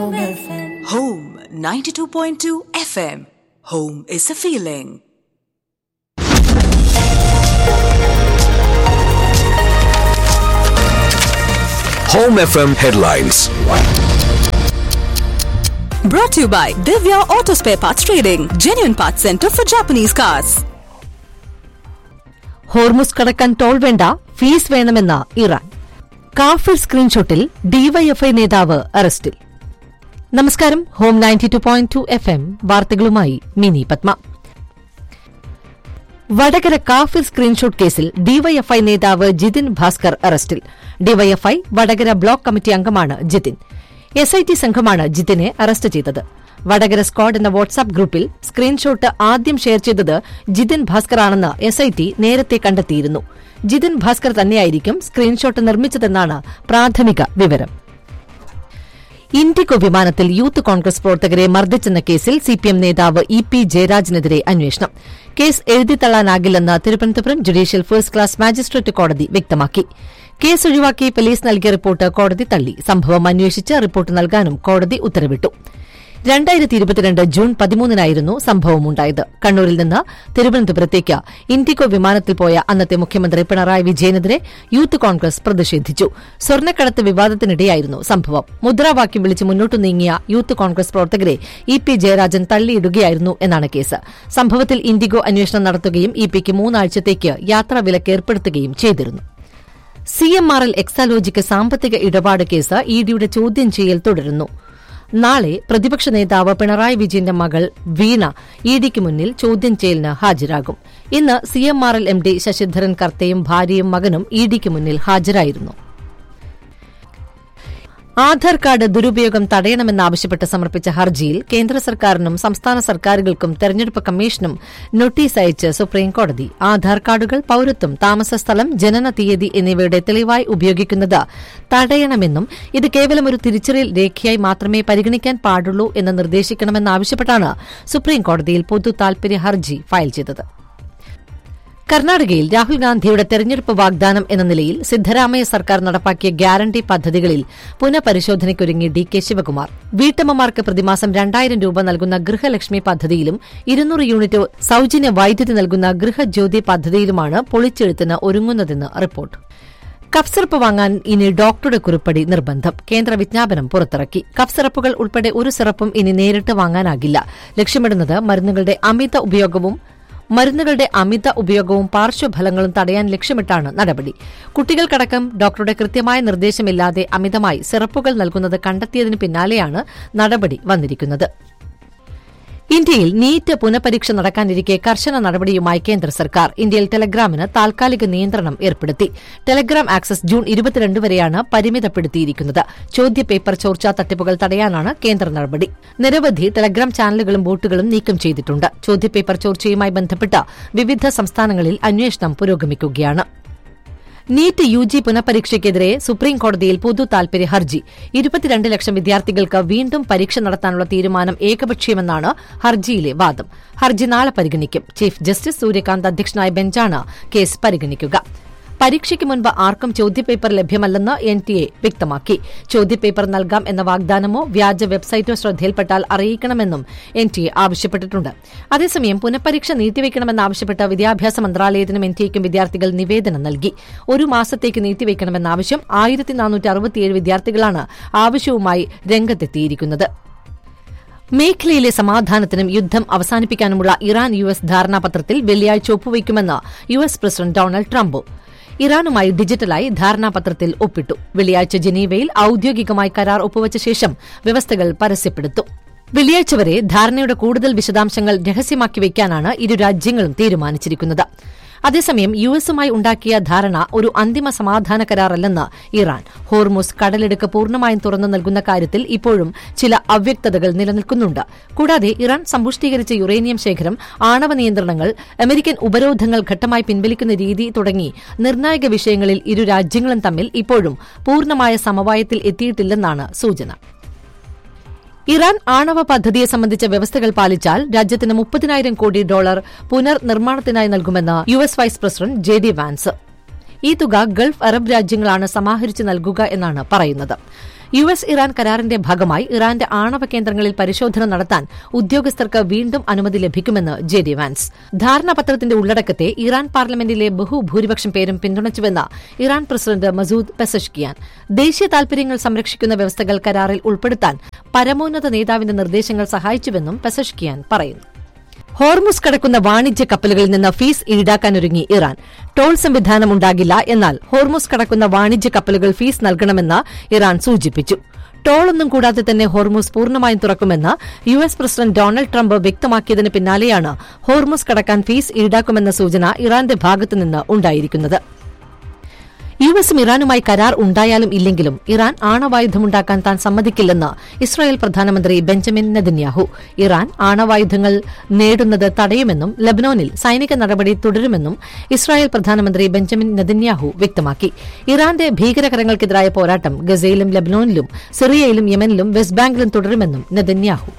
Home 92.2 FM. Home is a feeling. Home FM headlines. Brought to you by Divya Auto Spare Parts Trading, genuine parts center for Japanese cars. Hormuz കടക്കാൻ toll വേണ്ട fee വേണമെന്ന Iran കാഫിർ സ്ക്രീൻഷോട്ടിൽ DYFI നേതാവ് അറസ്റ്റിൽ നമസ്കാരം Home ninety two point two F M വാർത്തകളുമായി മിനി പത്മ വടകര കാഫിർ സ്ക്രീൻഷോട്ട് കേസിൽ ഡിവൈഎഫ്ഐ നേതാവ് ജിതിൻ ഭാസ്കർ അറസ്റ്റിൽ ഡിവൈഎഫ്ഐ വടകര ബ്ലോക്ക് കമ്മിറ്റി അംഗമാണ് ജിതിൻ എസ് ഐ ടി സംഘമാണ് ജിതിനെ അറസ്റ്റ് ചെയ്തത് വടകര സ്ക്വാഡ് എന്ന വാട്സാപ്പ് ഗ്രൂപ്പിൽ സ്ക്രീൻഷോട്ട് ആദ്യം ഷെയർ ചെയ്തത് ജിതിൻ ഭാസ്കർ ആണെന്ന് എസ് ഐ ടി നേരത്തെ കണ്ടെത്തിയിരുന്നു ജിതിൻ ഭാസ്കർ തന്നെയായിരിക്കും സ്ക്രീൻഷോട്ട് നിർമ്മിച്ചതെന്നാണ് പ്രാഥമിക വിവരം ഇൻഡിഗോ വിമാനത്തിൽ യൂത്ത് കോൺഗ്രസ് പ്രവർത്തകരെ മർദ്ദിച്ചെന്ന കേസിൽ സിപിഎം നേതാവ് ഇ പി ജയരാജനെതിരെ അന്വേഷണം കേസ് എഴുതിത്തള്ളാനാകില്ലെന്ന് Thiruvananthapuram judicial first class magistrate കോടതി വ്യക്തമാക്കി കേസ് ഒഴിവാക്കി പോലീസ് നൽകിയ റിപ്പോർട്ട് കോടതി തള്ളി സംഭവം അന്വേഷിച്ച് റിപ്പോർട്ട് നൽകാനും കോടതി ഉത്തരവിട്ടു രണ്ടായിരത്തി ഇരുപത്തിരണ്ട് ജൂൺ പതിമൂന്നിനായിരുന്നു സംഭവമുണ്ടായത് കണ്ണൂരിൽ നിന്ന് തിരുവനന്തപുരത്തേക്ക് ഇൻഡിഗോ വിമാനത്തിൽ പോയ അന്നത്തെ മുഖ്യമന്ത്രി പിണറായി വിജയനെതിരെ യൂത്ത് കോൺഗ്രസ് പ്രതിഷേധിച്ചു സ്വർണ്ണക്കടത്ത് വിവാദത്തിനിടെയായിരുന്നു സംഭവം മുദ്രാവാക്യം വിളിച്ച് മുന്നോട്ടു നീങ്ങിയ യൂത്ത് കോൺഗ്രസ് പ്രവർത്തകരെ ഇ പി ജയരാജൻ തള്ളിയിടുകയായിരുന്നു എന്നാണ് കേസ് സംഭവത്തിൽ ഇൻഡിഗോ അന്വേഷണം നടത്തുകയും ഇ പിക്ക് മൂന്നാഴ്ചത്തേക്ക് യാത്രാവിലക്ക് ഏർപ്പെടുത്തുകയും ചെയ്തിരുന്നു C M R L Exalogic സാമ്പത്തിക ഇടപാട് കേസ് ഇ ഡിയുടെ ചോദ്യം ചെയ്യൽ തുടരുന്നു നാളെ പ്രതിപക്ഷ നേതാവ് പിണറായി വിജയന്റെ മകൾ വീണ ഇ ഡിക്ക് മുന്നിൽ ചോദ്യം ചെയ്യലിന് ഹാജരാകും ഇന്ന് C M R L M D Sasidharan കർത്തയും ഭാര്യയും മകനും ഇ ഡിക്ക് മുന്നിൽ ഹാജരായിരുന്നു ആധാർ കാർഡ് ദുരുപയോഗം തടയണമെന്നാവശ്യപ്പെട്ട് സമർപ്പിച്ച ഹർജിയിൽ കേന്ദ്ര സർക്കാരിനും സംസ്ഥാന സർക്കാരുകൾക്കും തെരഞ്ഞെടുപ്പ് കമ്മീഷനും നോട്ടീസ് അയച്ച് സുപ്രീംകോടതി ആധാർ കാർഡുകൾ പൌരത്വം താമസസ്ഥലം ജനന തീയതി എന്നിവയുടെ തെളിവായി ഉപയോഗിക്കുന്നത് തടയണമെന്നും ഇത് കേവലം ഒരു തിരിച്ചറിയൽ രേഖയായി മാത്രമേ പരിഗണിക്കാൻ പാടുള്ളൂ എന്ന് നിർദ്ദേശിക്കണമെന്നാവശ്യപ്പെട്ടാണ് സുപ്രീംകോടതിയിൽ പൊതു താൽപര്യ ഹർജി ഫയൽ ചെയ്തത് കർണാടകയിൽ രാഹുൽ ഗാന്ധിയുടെ തെരഞ്ഞെടുപ്പ് വാഗ്ദാനം എന്ന നിലയിൽ സിദ്ധരാമയ്യ സർക്കാർ നടപ്പാക്കിയ ഗ്യാരണ്ടി പദ്ധതികളിൽ പുനഃപരിശോധനയ്ക്കൊരുങ്ങി ഡി കെ ശിവകുമാർ വീട്ടമ്മമാർക്ക് പ്രതിമാസം രണ്ടായിരം രൂപ നൽകുന്ന ഗൃഹലക്ഷ്മി പദ്ധതിയിലും ഇരുന്നൂറ് യൂണിറ്റ് സൌജന്യ വൈദ്യുതി നൽകുന്ന ഗൃഹജ്യോതി പദ്ധതിയിലുമാണ് പൊളിച്ചെഴുത്തിന് ഒരുങ്ങുന്നതെന്ന് റിപ്പോർട്ട് കഫ് സിറപ്പ് വാങ്ങാൻ ഇനി ഡോക്ടറുടെ കുറിപ്പടി നിർബന്ധം കേന്ദ്ര വിജ്ഞാപനം പുറത്തിറക്കി കഫ് സിറപ്പുകൾ ഉൾപ്പെടെ ഒരു സിറപ്പും ഇനി നേരിട്ട് വാങ്ങാനാകില്ല ലക്ഷ്യമിടുന്നത് മരുന്നുകളുടെ അമിത ഉപയോഗവും മരുന്നുകളുടെ അമിത ഉപയോഗവും പാർശ്വഫലങ്ങളും തടയാൻ ലക്ഷ്യമിട്ടാണ് നടപടി കുട്ടികൾക്കടക്കം ഡോക്ടറുടെ കൃത്യമായ നിർദ്ദേശമില്ലാതെ അമിതമായി സിറപ്പുകൾ നൽകുന്നത് കണ്ടെത്തിയതിന് പിന്നാലെയാണ് നടപടി വന്നിരിക്കുന്നത് ഇന്ത്യയിൽ നീറ്റ് പുനഃപരീക്ഷ നടക്കാനിരിക്കെ കർശന നടപടിയുമായി കേന്ദ്ര സർക്കാർ ഇന്ത്യയിൽ ടെലഗ്രാമിന് താൽക്കാലിക നിയന്ത്രണം ഏർപ്പെടുത്തി ടെലഗ്രാം ആക്സസ് ജൂൺ ഇരുപത്തിരണ്ട് വരെയാണ് പരിമിതപ്പെടുത്തിയിരിക്കുന്നത് ചോദ്യപേപ്പർ ചോർച്ചാ തട്ടിപ്പുകൾ തടയാനാണ് കേന്ദ്ര നടപടി നിരവധി ടെലഗ്രാം ചാനലുകളും ബോട്ടുകളും നീക്കം ചെയ്തിട്ടുണ്ട് ചോദ്യപേപ്പർ ചോർച്ചയുമായി ബന്ധപ്പെട്ട് വിവിധ സംസ്ഥാനങ്ങളിൽ അന്വേഷണം പുരോഗമിക്കുകയാണ് നീറ്റ് യു ജി പുനഃപരീക്ഷയ്ക്കെതിരെ സുപ്രീംകോടതിയിൽ പൊതു താൽപര്യ ഹർജി ഇരുപത്തിരണ്ട് ലക്ഷം വിദ്യാർത്ഥികൾക്ക് വീണ്ടും പരീക്ഷ നടത്താനുള്ള തീരുമാനം ഏകപക്ഷീയമെന്നാണ് ഹർജിയിലെ വാദം ഹർജി നാളെ പരിഗണിക്കും ചീഫ് ജസ്റ്റിസ് സൂര്യകാന്ത് അധ്യക്ഷനായ ബെഞ്ചാണ് കേസ് പരിഗണിക്കുക പരീക്ഷയ്ക്ക് മുൻപ് ആർക്കും ചോദ്യപേപ്പർ ലഭ്യമല്ലെന്ന് എൻ ടി എ വ്യക്തമാക്കി ചോദ്യപേപ്പർ നൽകാം എന്ന വാഗ്ദാനമോ വ്യാജ വെബ്സൈറ്റോ ശ്രദ്ധയിൽപ്പെട്ടാൽ അറിയിക്കണമെന്നും എൻ ടി എ ആവശ്യപ്പെട്ടിട്ടുണ്ട് അതേസമയം പുനഃപരീക്ഷ നീട്ടിവെക്കണമെന്നാവശ്യപ്പെട്ട് വിദ്യാഭ്യാസ മന്ത്രാലയത്തിനും എൻ ടി എക്കും വിദ്യാർത്ഥികൾ നിവേദനം നൽകി ഒരു മാസത്തേക്ക് നീട്ടിവെക്കണമെന്ന ആവശ്യം ആയിരത്തി നാനൂറ്റി അറുപത്തിയേഴ് വിദ്യാർത്ഥികളാണ് ആവശ്യവുമായി രംഗത്തെത്തിയിരിക്കുന്നത് മേഖലയിലെ സമാധാനത്തിനും യുദ്ധം അവസാനിപ്പിക്കാനുമുള്ള ഇറാൻ യു എസ് ധാരണാപത്രത്തിൽ വെള്ളിയാഴ്ച ഒപ്പുവയ്ക്കുമെന്ന് U S president Donald Trump ഇറാനുമായി ഡിജിറ്റലായി ധാരണാപത്രത്തിൽ ഒപ്പിട്ടു വെള്ളിയാഴ്ച ജനീവയിൽ ഔദ്യോഗികമായി കരാർ ഒപ്പുവച്ച ശേഷം വ്യവസ്ഥകൾ പരസ്യപ്പെടുത്തും വെള്ളിയാഴ്ച വരെ ധാരണയുടെ കൂടുതൽ വിശദാംശങ്ങൾ രഹസ്യമാക്കി വയ്ക്കാനാണ് ഇരു രാജ്യങ്ങളും തീരുമാനിച്ചിരിക്കുന്നത് അതേസമയം യു എസുമായി ഉണ്ടാക്കിയ ധാരണ ഒരു അന്തിമ സമാധാന കരാറല്ലെന്ന് ഇറാൻ ഹോർമുസ് കടലെടുക്ക് പൂർണ്ണമായും തുറന്നു നൽകുന്ന കാര്യത്തിൽ ഇപ്പോഴും ചില അവ്യക്തതകൾ നിലനിൽക്കുന്നുണ്ട് കൂടാതെ ഇറാൻ സമ്പുഷ്ടീകരിച്ച യുറേനിയം ശേഖരം ആണവ നിയന്ത്രണങ്ങൾ അമേരിക്കൻ ഉപരോധങ്ങൾ ഘട്ടമായി പിൻവലിക്കുന്ന രീതി തുടങ്ങി നിർണായക വിഷയങ്ങളിൽ ഇരു രാജ്യങ്ങളും തമ്മിൽ ഇപ്പോഴും പൂർണ്ണമായ സമവായത്തിൽ എത്തിയിട്ടില്ലെന്നാണ് സൂചന ഇറാൻ ആണവ പദ്ധതിയെ സംബന്ധിച്ച വ്യവസ്ഥകൾ പാലിച്ചാൽ രാജ്യത്തിന് മുപ്പതിനായിരം കോടി ഡോളർ പുനർനിർമ്മാണത്തിനായി നൽകുമെന്ന് U S vice president J D Vance ഈ തുക ഗൾഫ് അറബ് രാജ്യങ്ങളാണ് സമാഹരിച്ചു നൽകുക എന്നാണ് പറയുന്നത് യു എസ് ഇറാൻ കരാറിന്റെ ഭാഗമായി ഇറാന്റെ ആണവ കേന്ദ്രങ്ങളിൽ പരിശോധന നടത്താൻ ഉദ്യോഗസ്ഥർക്ക് വീണ്ടും അനുമതി ലഭിക്കുമെന്ന് ജെ ഡി വാൻസ് ധാരണാപത്രത്തിന്റെ ഉള്ളടക്കത്തെ ഇറാൻ പാർലമെന്റിലെ ബഹുഭൂരിപക്ഷം പേരും പിന്തുണച്ചുവെന്ന് ഇറാൻ പ്രസിഡന്റ് മസൂദ് പെസഷ്കിയാൻ ദേശീയ താൽപര്യങ്ങൾ സംരക്ഷിക്കുന്ന വ്യവസ്ഥകൾ കരാറിൽ ഉൾപ്പെടുത്താൻ പരമോന്നത നേതാവിന്റെ നിർദ്ദേശങ്ങൾ സഹായിച്ചുവെന്നും പെസഷ്കിയാൻ പറയുന്നു ഹോർമുസ് കടക്കുന്ന വാണിജ്യ കപ്പലുകളിൽ നിന്ന് ഫീസ് ഈടാക്കാനൊരുങ്ങി ഇറാൻ ടോൾ സംവിധാനം ഉണ്ടാകില്ല എന്നാൽ ഹോർമുസ് കടക്കുന്ന വാണിജ്യ കപ്പലുകൾ ഫീസ് നൽകണമെന്ന് ഇറാൻ സൂചിപ്പിച്ചു ടോളൊന്നും കൂടാതെ തന്നെ ഹോർമുസ് പൂർണ്ണമായും തുറക്കുമെന്ന് U S president Donald Trump വ്യക്തമാക്കിയതിന് പിന്നാലെയാണ് ഹോർമുസ് കടക്കാൻ ഫീസ് ഈടാക്കുമെന്ന സൂചന ഇറാന്റെ ഭാഗത്തുനിന്ന് ഉണ്ടായിരിക്കുന്നത് യു എസും ഇറാനുമായി കരാർ ഉണ്ടായാലും ഇല്ലെങ്കിലും ഇറാൻ ആണവായുധമുണ്ടാക്കാൻ താൻ സമ്മതിക്കില്ലെന്ന് ഇസ്രായേൽ പ്രധാനമന്ത്രി ബെഞ്ചമിൻ നെതന്യാഹു ഇറാൻ ആണവായുധങ്ങൾ നേടുന്നത് തടയുമെന്നും ലബനോനിൽ സൈനിക നടപടി തുടരുമെന്നും ഇസ്രായേൽ പ്രധാനമന്ത്രി ബെഞ്ചമിൻ നെതന്യാഹു വ്യക്തമാക്കി ഇറാന്റെ ഭീകരകരങ്ങൾക്കെതിരായ പോരാട്ടം ഗസയിലും ലബനോനിലും സിറിയയിലും യമനിലും വെസ്റ്റ് ബാങ്കിലും തുടരുമെന്നും നെതന്യാഹു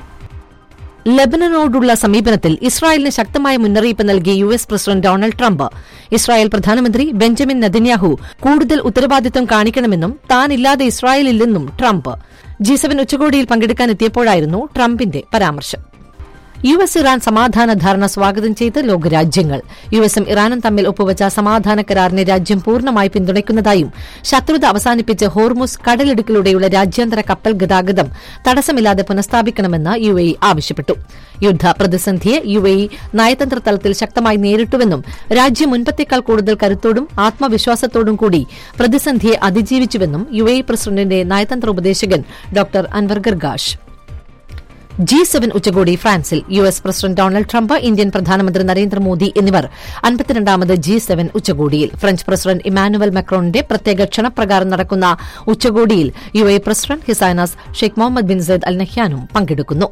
ലബനനോടുള്ള സമീപനത്തിൽ ഇസ്രായേലിന് ശക്തമായ മുന്നറിയിപ്പ് നൽകി U S president Donald Trump Israel പ്രധാനമന്ത്രി ബെഞ്ചമിൻ നെതന്യാഹു കൂടുതൽ ഉത്തരവാദിത്തം കാണിക്കണമെന്നും താനില്ലാതെ ഇസ്രായേലില്ലെന്നും ട്രംപ് ജി സെവൻ ഉച്ചകോടിയിൽ പങ്കെടുക്കാനെത്തിയപ്പോഴായിരുന്നു ട്രംപിന്റെ പരാമർശം യു എസ് ഇറാൻ സമാധാന ധാരണ സ്വാഗതം ചെയ്ത് ലോകരാജ്യങ്ങൾ യു എസും ഇറാനും തമ്മിൽ ഒപ്പുവച്ച സമാധാന കരാറിനെ രാജ്യം പൂർണ്ണമായി പിന്തുണയ്ക്കുന്നതായും ശത്രുത അവസാനിപ്പിച്ച് ഹോർമുസ് കടലിടുക്കിലൂടെയുള്ള രാജ്യാന്തര കപ്പൽ ഗതാഗതം തടസ്സമില്ലാതെ പുനഃസ്ഥാപിക്കണമെന്ന് യു എ ആവശ്യപ്പെട്ടു യുദ്ധ പ്രതിസന്ധിയെ യു എ നയതന്ത്ര തലത്തിൽ ശക്തമായി നേരിട്ടുവെന്നും രാജ്യം മുൻപത്തേക്കാൾ കൂടുതൽ കരുത്തോടും ആത്മവിശ്വാസത്തോടും കൂടി പ്രതിസന്ധിയെ അതിജീവിച്ചുവെന്നും യു എ പ്രസിഡന്റിന്റെ നയതന്ത്ര ഉപദേശകൻ doctor Anwar Gargash G seven ഉച്ചകോടി ഫ്രാൻസിൽ U S president Donald Trump Indian പ്രധാനമന്ത്രി നരേന്ദ്രമോദി എന്നിവർ അൻപത്തിരണ്ടാമത് ജി സെവൻ ഉച്ചകോടിയിൽ ഫ്രഞ്ച് പ്രസിഡന്റ് ഇമാനുവൽ മക്രോണിന്റെ പ്രത്യേക ക്ഷണപ്രകാരം നടക്കുന്ന ഉച്ചകോടിയിൽ U A president his highness Sheikh Mohammed bin Zayed Al നഹ്യാനും പങ്കെടുക്കുന്നു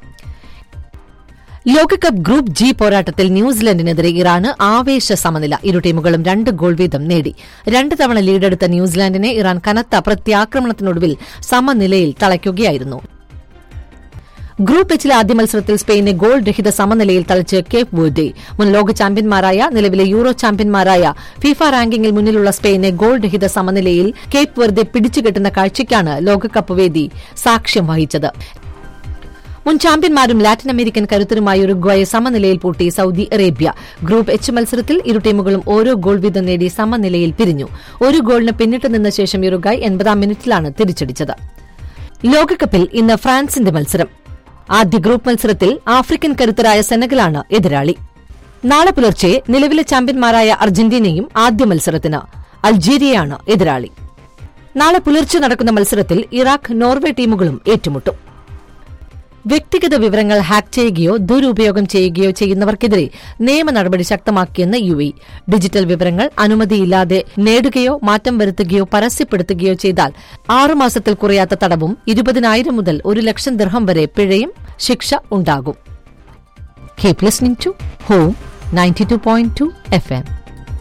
ലോകകപ്പ് ഗ്രൂപ്പ് ജി പോരാട്ടത്തിൽ ന്യൂസിലൻഡിനെതിരെ ഇറാന് ആവേശ സമനില ഇരു ടീമുകളും രണ്ട് ഗോൾ വീതം നേടി രണ്ട് തവണ ലീഡെടുത്ത ന്യൂസിലാൻഡിനെ ഇറാൻ കനത്ത പ്രത്യാക്രമണത്തിനൊടുവിൽ സമനിലയിൽ തളയ്ക്കുകയായിരുന്നു ഗ്രൂപ്പ് എച്ചിലെ ആദ്യ മത്സരത്തിൽ സ്പെയിനെ ഗോൾ രഹിത സമനിലയിൽ തളിച്ച് കേപ്പ് വേർഡെ മുൻ ലോക ചാമ്പ്യന്മാരായ നിലവിലെ യൂറോ ചാമ്പ്യന്മാരായ ഫിഫ റാങ്കിങ്ങിൽ മുന്നിലുള്ള സ്പെയിനെ ഗോൾ രഹിത സമനിലയിൽ കേപ്പ് വെറുതെ പിടിച്ചുകെട്ടുന്ന കാഴ്ചയ്ക്കാണ് ലോകകപ്പ് വേദി സാക്ഷ്യം വഹിച്ചത് മുൻ ചാമ്പ്യന്മാരും ലാറ്റിൻ അമേരിക്കൻ കരുത്തരുമായ ഉറുഗ്വായെ സമനിലയിൽ പൂട്ടി സൌദി അറേബ്യ ഗ്രൂപ്പ് എച്ച് മത്സരത്തിൽ ഇരു ടീമുകളും ഓരോ ഗോൾ വീതം നേടി സമനിലയിൽ പിരിഞ്ഞു ഒരു ഗോളിന് പിന്നിട്ട് നിന്ന ശേഷം ഉറുഗ്വായ് എൺപതാം മിനിറ്റിലാണ് തിരിച്ചടിച്ചത് ലോകകപ്പിൽ ഇന്ന് ഫ്രാൻസിന്റെ മത്സരം ആദ്യ ഗ്രൂപ്പ് മത്സരത്തിൽ ആഫ്രിക്കൻ കരുത്തരായ സെനഗലാണ് എതിരാളി നാളെ പുലർച്ചെ നിലവിലെ ചാമ്പ്യന്മാരായ അർജന്റീനയും ആദ്യ മത്സരത്തിന് അൾജീരിയയാണ് എതിരാളി നാളെ പുലർച്ചെ നടക്കുന്ന മത്സരത്തിൽ ഇറാഖ് നോർവേ ടീമുകളും ഏറ്റുമുട്ടും വ്യക്തിഗത വിവരങ്ങൾ ഹാക്ക് ചെയ്യുകയോ ദുരുപയോഗം ചെയ്യുകയോ ചെയ്യുന്നവർക്കെതിരെ നിയമ നടപടി ശക്തമാക്കിയെന്ന് യു എ ഡിജിറ്റൽ വിവരങ്ങൾ അനുമതിയില്ലാതെ നേടുകയോ മാറ്റം വരുത്തുകയോ പരസ്യപ്പെടുത്തുകയോ ചെയ്താൽ ആറുമാസത്തിൽ കുറയാത്ത തടവും ഇരുപതിനായിരം മുതൽ ഒരു ലക്ഷം ദിർഹം വരെ പിഴയും ശിക്ഷ ഉണ്ടാകും keep listening to Home ninety two point two F M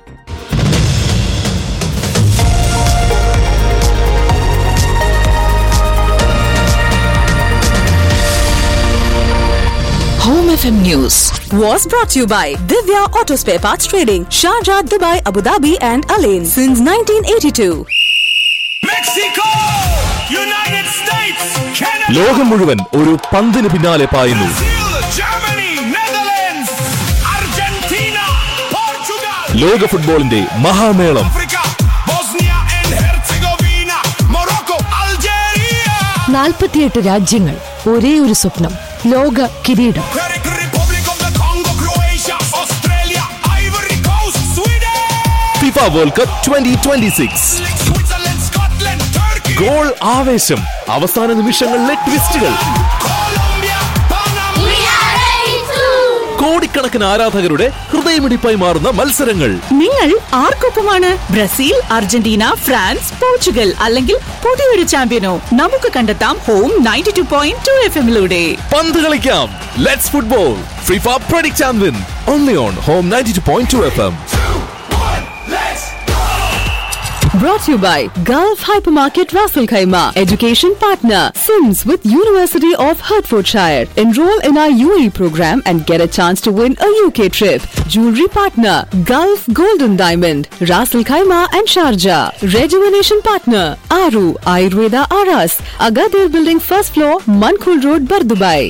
Home FM News was brought to you by Divya Auto Spare Parts Trading, Sharjah, Dubai, Abu Dhabi, and Alain since 1982. Mexico United States Canada ലോകം മുഴുവൻ ഒരു പന്തിന് പിന്നാലെ പായുന്നു Brazil Germany Netherlands Argentina Portugal ലോക ഫുട്ബോളിന്റെ മഹാമേളം Africa Bosnia and Herzegovina Morocco Algeria നാൽപ്പത്തിയെട്ട് രാജ്യങ്ങൾ ഒരേ ഒരു സ്വപ്നം ലോക കിരീടം Czech Republic of the Congo Croatia Australia Ivory Coast Sweden FIFA world cup twenty twenty six Switzerland Scotland Turkey goal ആവേശം അവസാന നിമിഷങ്ങളിലെ ട്വിസ്റ്റുകൾ Colombia Panama കോടിക്കണക്കിന് ആരാധകരുടെ ഹൃദയമിടിപ്പായി മാറുന്ന മത്സരങ്ങൾ നിങ്ങൾ ആർക്കൊപ്പമാണ് ബ്രസീൽ അർജന്റീന ഫ്രാൻസ് പോർച്ചുഗൽ അല്ലെങ്കിൽ പുതിയൊരു ചാമ്പ്യനോ നമുക്ക് കണ്ടെത്താം home ninety two point two F എമ്മിലൂടെ പന്ത് കളിക്കാം let's football FIFA predict and win only on home ninety two point two F M Brought to you by Gulf Hypermarket Raffle Khaima, education partner, Sims with University of Hertfordshire. Enroll in our UAE program and get a chance to win a UK trip. Jewelry partner, Gulf Golden Diamond, Raffle Khaima and Sharjah. Rejuvenation partner, Aru Ayurveda Aras, Agadir Building first floor, Mankul Road, Bardubai.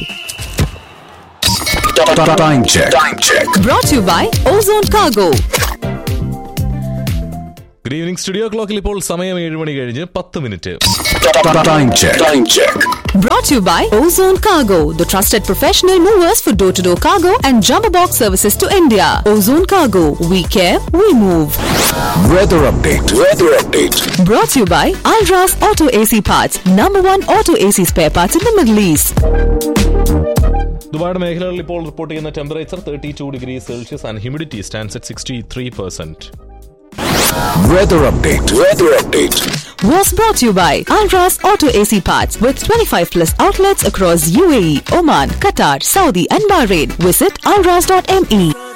Time check. Time check. Brought to you by Ozone Cargo. Good evening studio ക്ലോക്കിൽ ഇപ്പോൾ സമയം ഏഴ് മണി കഴിഞ്ഞ് പത്ത് minute Time check. Time check. Brought to you by Ozone Cargo, the trusted professional movers for door to door cargo and jumbo box services to India. Ozone Cargo, we care, we move. Weather update. Weather update. Brought to you by Alras Auto AC Parts, number one auto AC spare parts in the Middle East. ദുബായുടെ മേഖലകളിൽ ഇപ്പോൾ report ചെയ്യുന്ന temperature thirty two degree Celsius and humidity stands at sixty three percent Weather update. Weather update. Was brought to you by Alras Auto AC Parts with 25 plus outlets across UAE, Oman, Qatar, Saudi, and Bahrain. Visit alras.me.